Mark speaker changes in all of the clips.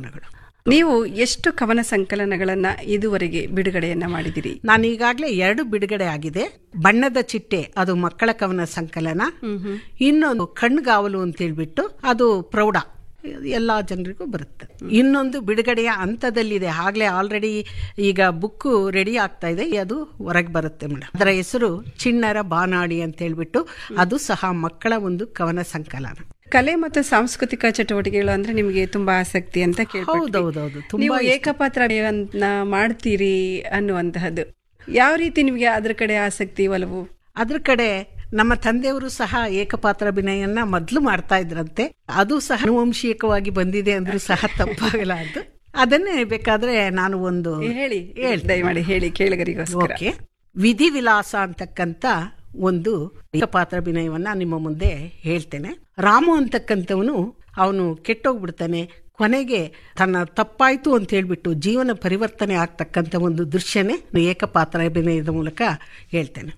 Speaker 1: ಸಂಕಲನಗಳು
Speaker 2: ನೀವು ಎಷ್ಟು ಕವನ ಸಂಕಲನಗಳನ್ನ ಇದುವರೆಗೆ ಬಿಡುಗಡೆಯನ್ನ ಮಾಡಿದಿರಿ
Speaker 1: ನಾನು ಈಗಾಗಲೇ ಎರಡು ಬಿಡುಗಡೆ ಆಗಿದೆ ಬಣ್ಣದ ಚಿಟ್ಟೆ ಅದು ಮಕ್ಕಳ ಕವನ ಸಂಕಲನ ಇನ್ನೊಂದು ಕಣ್ಗಾವಲು ಅಂತ ಹೇಳ್ಬಿಟ್ಟು ಅದು ಪ್ರೌಢ ಎಲ್ಲ ಜನರಿಗೂ ಬರುತ್ತೆ ಇನ್ನೊಂದು ಬಿಡುಗಡೆಯ ಹಂತದಲ್ಲಿದೆ ಆಗ್ಲೇ ಆಲ್ರೆಡಿ ಈಗ ಬುಕ್ ರೆಡಿ ಆಗ್ತಾ ಇದೆ ಅದು ಹೊರಗೆ ಬರುತ್ತೆ ಮೇಡಮ್ ಅದರ ಹೆಸರು ಚಿಣ್ಣರ ಬಾನಾಡಿ ಅಂತ ಹೇಳ್ಬಿಟ್ಟು ಅದು ಸಹ ಮಕ್ಕಳ ಒಂದು ಕವನ ಸಂಕಲನ
Speaker 2: ಕಲೆ ಮತ್ತು ಸಾಂಸ್ಕೃತಿಕ ಚಟುವಟಿಕೆಗಳು ಅಂದ್ರೆ ನಿಮಗೆ ತುಂಬಾ ಆಸಕ್ತಿ ಅಂತ ಕೇಳ್ಪಟ್ವಿ.
Speaker 1: ಹೌದೌದೌದು, ತುಂಬಾ
Speaker 2: ನೀವು
Speaker 1: ಇಷ್ಟ.
Speaker 2: ಏಕಪಾತ್ರ ಅಭಿನಯನ ಮಾಡ್ತೀರಿ ಅನ್ನುವಂತಹದ್ದು ಯಾವ ರೀತಿ ನಿಮಗೆ ಅದ್ರ ಕಡೆ ಆಸಕ್ತಿ ಒಲವು
Speaker 1: ಅದ್ರ ಕಡೆ ನಮ್ಮ ತಂದೆಯವರು ಸಹ ಏಕಪಾತ್ರ ಅಭಿನಯನ ಮೊದಲು ಮಾಡ್ತಾ ಇದ್ರಂತೆ ಅದು ಸಹ ಆನುವಂಶಿಕವಾಗಿ ಬಂದಿದೆ ಅಂದ್ರೂ ಸಹ ತಪ್ಪಾಗಲಾರದು ಅದನ್ನೇ ಬೇಕಾದ್ರೆ ನಾನು ಒಂದು
Speaker 2: ಹೇಳಿ
Speaker 1: ಹೇಳ್ತೀನಿ.
Speaker 2: ದಯಮಾಡಿ ಹೇಳಿ ಕೇಳಿಗರಿಗೋಸ್ಕರ
Speaker 1: ಓಕೆ ವಿಧಿವಿಲಾಸ ಅಂತಕ್ಕಂಥ ಒಂದು ಏಕಪಾತ್ರ ಅಭಿನಯವನ್ನ ನಿಮ್ಮ ಮುಂದೆ ಹೇಳ್ತೇನೆ ರಾಮು ಅಂತಕ್ಕಂಥವನು ಅವನು ಕೆಟ್ಟೋಗ್ಬಿಡ್ತಾನೆ ಕೊನೆಗೆ ತನ್ನ ತಪ್ಪಾಯ್ತು ಅಂತ ಹೇಳ್ಬಿಟ್ಟು ಜೀವನ ಪರಿವರ್ತನೆ ಆಗ್ತಕ್ಕಂಥ ಒಂದು ದೃಶ್ಯನೇ ಏಕಪಾತ್ರ ಅಭಿನಯದ ಮೂಲಕ ಹೇಳ್ತೇನೆ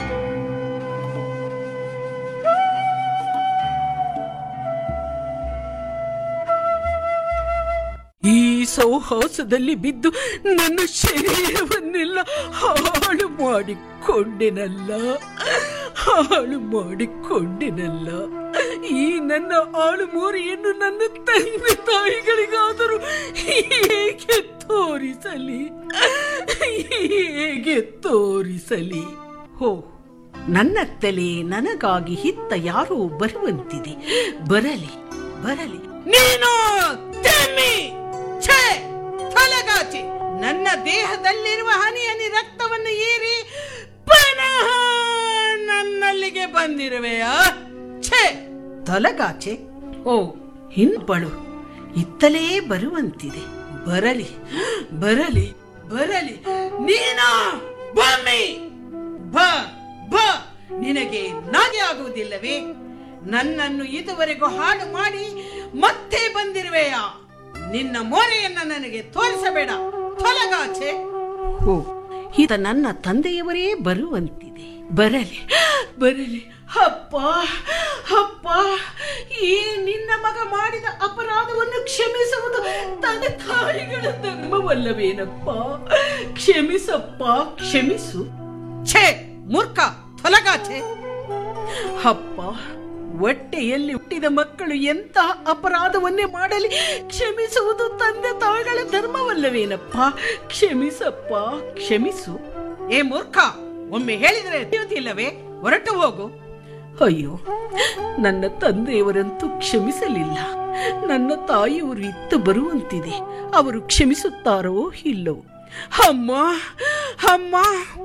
Speaker 1: ಈ ಸೌಹಾಸದಲ್ಲಿ ಬಿದ್ದು ನನ್ನ ಶರೀರವನ್ನೆಲ್ಲ ಹಾಳು ಮಾಡಿಕೊಂಡೆನಲ್ಲ ಹಾಳು ಮಾಡಿಕೊಂಡೆನಲ್ಲ ಈ ನನ್ನ ಆಳು ಮೋರಿಯನ್ನು ನನ್ನ ತಂದೆ ತಾಯಿಗಳಿಗಾದರೂ ಹೇಗೆ ತೋರಿಸಲಿ ಹೇಗೆ ತೋರಿಸಲಿ ಹೋ ನನ್ನ ತಲೆ ನನಗಾಗಿ ಹಿತ್ತ ಯಾರೋ ಬರುವಂತಿದೆ ಬರಲಿ ಬರಲಿ ನೀನು ತೆಮ್ಮಿ ಛೇ ತಲೆಗಾಚಿ ನನ್ನ ದೇಹದಲ್ಲಿರುವ ಹನಿ ಹನಿ ರಕ್ತವನ್ನು ಏರಿ ಪುನಃ ನನ್ನಲ್ಲಿಗೆ ಬಂದಿರುವೆಯಾ ಛೇ ತಲಗಾಚೆ ಓ ಹಿಂಬಳು ಇತ್ತಲೇ ಬರುವಂತಿದೆ ಬರಲಿ ಬರಲಿ ಬರಲಿ ನೀನಾ ಬಮ್ಮಿ ಬ ಬ ನಿನಗೆ ನಾಗೆ ಆಗುವುದಿಲ್ಲವೇ ನನ್ನನ್ನು ಇದುವರೆಗೂ ಹಾಳು ಮಾಡಿ ಮತ್ತೆ ಬಂದಿರುವೆಯಾ ನಿನ್ನ ಮೋರೆಯನ್ನ ನನಗೆ ತೋರಿಸಬೇಡ ತೊಲಗಾಚೆ ಓ ಈತ ನನ್ನ ತಂದೆಯವರೇ ಬರುವಂತಿದೆ ಬರಲಿ ಬರಲಿ ಅಪ್ಪ ಅಪ್ಪ ಈ ನಿನ್ನ ಮಗ ಮಾಡಿದ ಅಪರಾಧವನ್ನು ಕ್ಷಮಿಸುವುದು ತಂದೆ ತಾಯಿಗಳ ಧರ್ಮವಲ್ಲವೇನಪ್ಪ ಕ್ಷಮಿಸಪ್ಪ ಕ್ಷಮಿಸು ಛೇ ಮೂರ್ಖ ತೊಲಗಾಚೆ ಅಪ್ಪ ಹೊಟ್ಟೆಯಲ್ಲಿ ಹುಟ್ಟಿದ ಮಕ್ಕಳು ಎಂತಹ ಅಪರಾಧವನ್ನೇ ಮಾಡಲಿ ಕ್ಷಮಿಸುವುದು ತಂದೆ ತಾಯಿಗಳ ಧರ್ಮವಲ್ಲವೇನಪ್ಪ ಕ್ಷಮಿಸಪ್ಪ ಕ್ಷಮಿಸು ಏ ಮೂರ್ಖ ಒಮ್ಮೆ ಹೇಳಿದರೆ ತಿಳಿಯುತ್ತಿಲ್ಲವೇ ಹೊರಟು ಹೋಗು ಅಯ್ಯೋ ನನ್ನ ತಂದೆಯವರಂತೂ ಕ್ಷಮಿಸಲಿಲ್ಲ ನನ್ನ ತಾಯಿಯವರು ಇತ್ತು ಬರುವಂತಿದೆ ಅವರು ಕ್ಷಮಿಸುತ್ತಾರೋ ಇಲ್ಲವೋ ಅಮ್ಮ ಅಮ್ಮ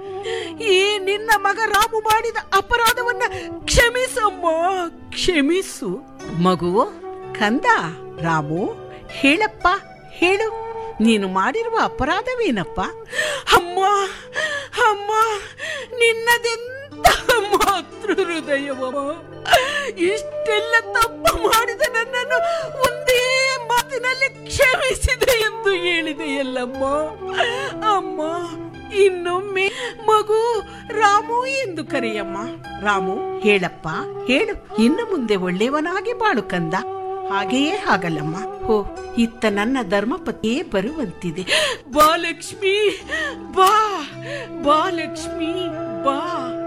Speaker 1: ಈ ನಿನ್ನ ಮಗ ರಾಮು ಮಾಡಿದ ಅಪರಾಧವನ್ನ ಕ್ಷಮಿಸಮ್ಮ ಕ್ಷಮಿಸು ಮಗು ಕಂದ ರಾಮು ಹೇಳಪ್ಪ ಹೇಳು ನೀನು ಮಾಡಿರುವ ಅಪರಾಧವೇನಪ್ಪ ಅಮ್ಮ ಅಮ್ಮ ನಿನ್ನದೆಂತ ಮಾತೃ ಹೃದಯವಮ್ಮ ಇಷ್ಟೆಲ್ಲ ತಪ್ಪು ಮಾಡಿದ ನನ್ನನ್ನು ಒಂದೇ ಮಾತಿನಲ್ಲಿ ಕ್ಷಮಿಸಿದೆ ಎಂದು ಹೇಳಿದೆಯಲ್ಲಮ್ಮ ಅಮ್ಮ ಇನ್ನೊಮ್ಮೆ ಮಗು ರಾಮು ಎಂದು ಕರೆಯಮ್ಮ ರಾಮು ಹೇಳಪ್ಪ ಹೇಳು ಇನ್ನು ಮುಂದೆ ಒಳ್ಳೆಯವನಾಗಿ ಬಾಳು ಕಂದ ಹಾಗೆಯೇ ಆಗಲ್ಲಮ್ಮ ಹೋ ಇತ್ತ ನನ್ನ ಧರ್ಮಪತಿಯೇ ಬರುವಂತಿದೆ ಬಾ ಲಕ್ಷ್ಮಿ ಬಾ ಬಾ ಲಕ್ಷ್ಮಿ ಬಾ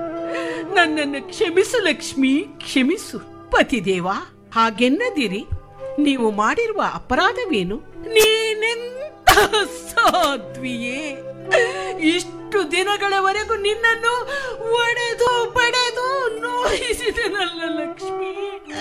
Speaker 1: ನನ್ನನ್ನು ಕ್ಷಮಿಸು ಲಕ್ಷ್ಮಿ ಕ್ಷಮಿಸು ಪತಿದೇವ ಹಾಗೆನ್ನದಿರಿ ನೀವು ಮಾಡಿರುವ ಅಪರಾಧವೇನು ನೀನೆಂತ ಸಾಧ್ವಿಯೇ ಇಷ್ಟು ದಿನಗಳವರೆಗೂ ನಿನ್ನನ್ನು ಒಡೆದು ಬಡೆದು ನೋಯಿಸಿದನಲ್ಲ ಲಕ್ಷ್ಮಿ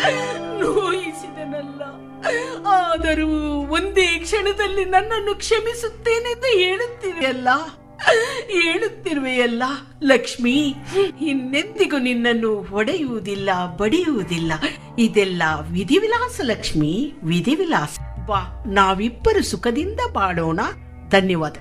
Speaker 1: ನೋಯಿಸಿದನಲ್ಲ ಆದರೂ ಒಂದೇ ಕ್ಷಣದಲ್ಲಿ ನನ್ನನ್ನು ಕ್ಷಮಿಸುತ್ತೇನೆಂದು ಹೇಳುತ್ತಿವೆಯಲ್ಲ ಹೇಳುತ್ತಿರುವೆಯಲ್ಲ ಲಕ್ಷ್ಮಿ ಇನ್ನೆಂದಿಗೂ ನಿನ್ನನ್ನು ಒಡೆಯುವುದಿಲ್ಲ ಬಡಿಯುವುದಿಲ್ಲ ಇದೆಲ್ಲ ವಿಧಿವಿಲಾಸ ಲಕ್ಷ್ಮಿ ವಿಧಿವಿಲಾಸ ಬಾ ನಾವಿಬ್ಬರು ಸುಖದಿಂದ ಬಾಳೋಣ ಧನ್ಯವಾದ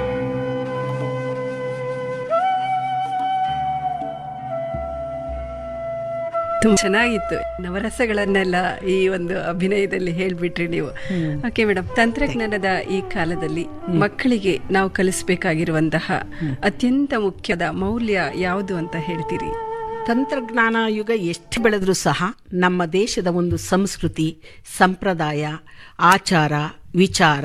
Speaker 2: ತುಂಬಾ ಚೆನ್ನಾಗಿತ್ತು ನವರಸಗಳನ್ನೆಲ್ಲ ಈ ಒಂದು ಅಭಿನಯದಲ್ಲಿ ಹೇಳ್ಬಿಟ್ರಿ ನೀವು ಓಕೆ ಮೇಡಮ್ ತಂತ್ರಜ್ಞಾನದ ಈ ಕಾಲದಲ್ಲಿ ಮಕ್ಕಳಿಗೆ ನಾವು ಕಲಿಸಬೇಕಾಗಿರುವಂತಹ ಅತ್ಯಂತ ಮುಖ್ಯದ ಮೌಲ್ಯ ಯಾವುದು ಅಂತ ಹೇಳ್ತೀರಿ
Speaker 1: ತಂತ್ರಜ್ಞಾನ ಯುಗ ಎಷ್ಟು ಬೆಳೆದ್ರೂ ಸಹ ನಮ್ಮ ದೇಶದ ಒಂದು ಸಂಸ್ಕೃತಿ ಸಂಪ್ರದಾಯ ಆಚಾರ ವಿಚಾರ